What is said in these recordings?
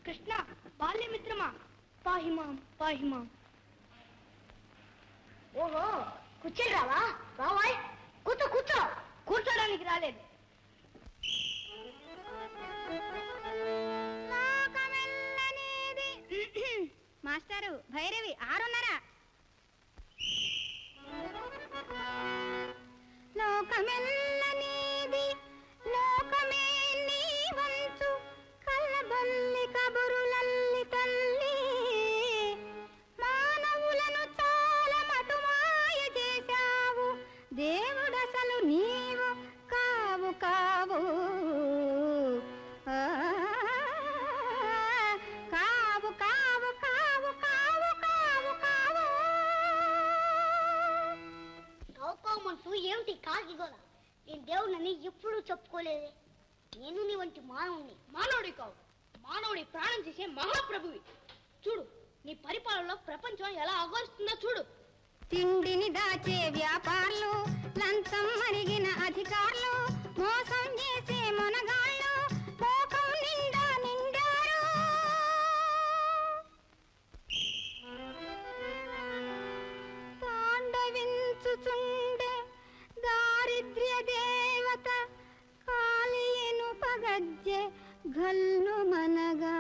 కృష్ణ బాల్యమిత్రమా పాహిమాం పాహిమాం ఓహో కూర్చోరావా రావాయ్ కూర్చో కూర్చో కూర్చోడానికి రాలేదు మాస్టారు భైరవి ఆరున్నర లోకమెల్లనేది లోకమే నీ వంచు కల్లబల్లి కబురులల్లి తల్లి మానవులను చాలా మటుమాయ చేశావు దేవుడసలు నీవు కావు కావు ఆ, కావు కావు కావు కావు కావు కావు నవ్వుకో మనసు ఏమిటి కాకి గోల నేను దేవుడిని ఎప్పుడూ చెప్పుకోలేదే నేను నీ వంటి మానవుని మానవుడి కావు మానవుడి ప్రాణం చేసే మహాప్రభువి చూడు నీ పరిపాలనలో ప్రపంచం ఎలా అగోరుస్తుందో చూడు తిండిని దాచే వ్యాపారులు లంచం మరిగిన అధికారులు మోసం చేసే మునగాళ్ళు లోకం నిండా నిండారు తాండవించుచుండే దారిద్ర్య దేవత కాలియను పగజ్జె గల్లు మనగా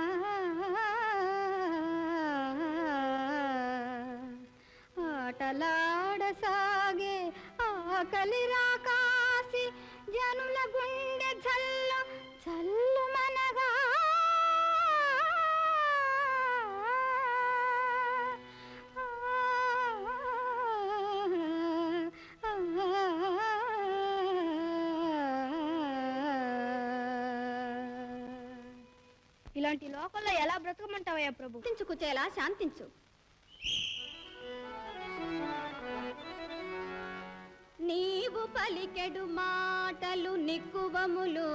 ఆటలాడసాగే ఆకలి రాకాసి జనుల గుండె జల్లు చల్లు మనగా ఇలాంటి లోకంలో ఎలా బ్రతకమంటావయ్యా ప్రభు శాంతించు కుచేలా శాంతించు నీవు పలికెడు మాటలు నిక్కువములు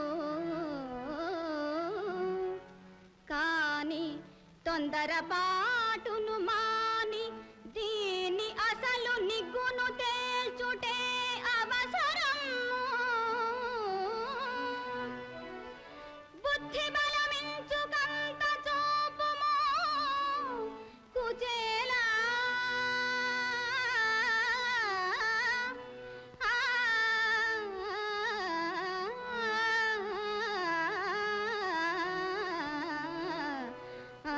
కాని తొందరపాటును మాని దీని అసలు నిగ్గును తేల్చుటే అవసరం బుద్ధి బలమించుకంత చూపుమో కుచేలా ఆ, ఆ,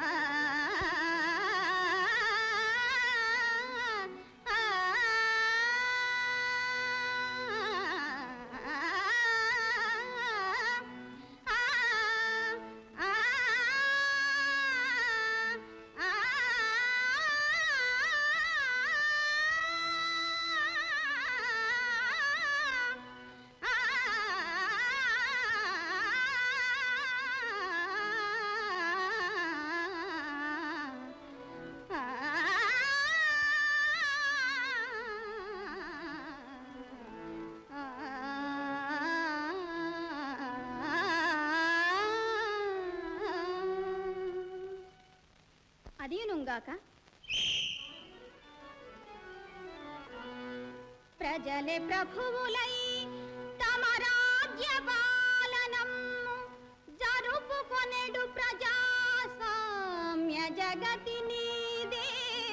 అదియునుగాక ప్రజలే ప్రభువులై తమ రాజ్య పాలనము జరుపుకొనెడు ప్రజాస్వామ్య జగతి నీదే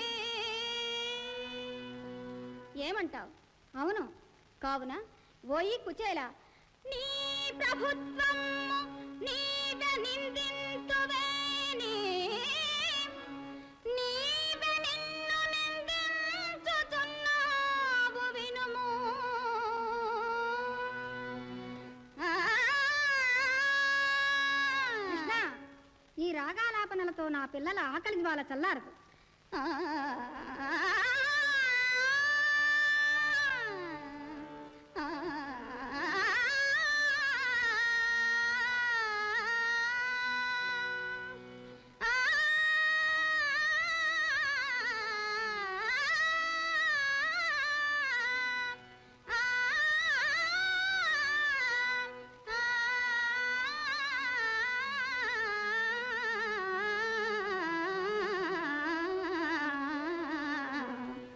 ఏమంటావు అవును కావున ఓయి కుచేల నీ ప్రభుత్వము నీవ నిందింతువేని నీవె నిన్ను నిందించుచున్నావు వినుము ఆ, కృష్ణ ఈ రాగాలాపనలతో నా పిల్లల ఆకలి జ్వాల చల్లారదు ఆ, ఆ, ఆ, ఆ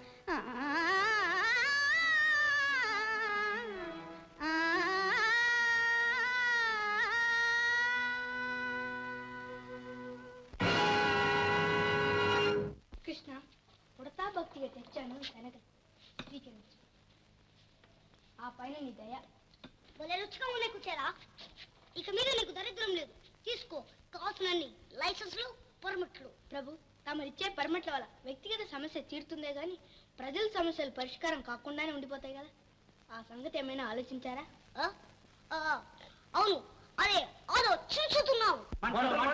పుడతా భక్తిగా తెచ్చాను కనుక స్వీకరించు ఆ పైన నీ దయ భలే రుచిగా ఉన్నాయి కూర్చారా ఇక మీద నీకు దరిద్రం లేదు తీసుకో కావాల్సినన్ని లైసెన్స్లు పర్మిట్లు ప్రభు తమరిచ్చే పర్మిట్ల వల్ల వ్యక్తిగత సమస్య తీరుతుందే గాని ప్రజల సమస్యలు పరిష్కారం కాకుండానే ఉండిపోతాయి కదా ఆ సంగతి ఏమైనా ఆలోచించారా అవును అదే ఆలోచించుతున్నావు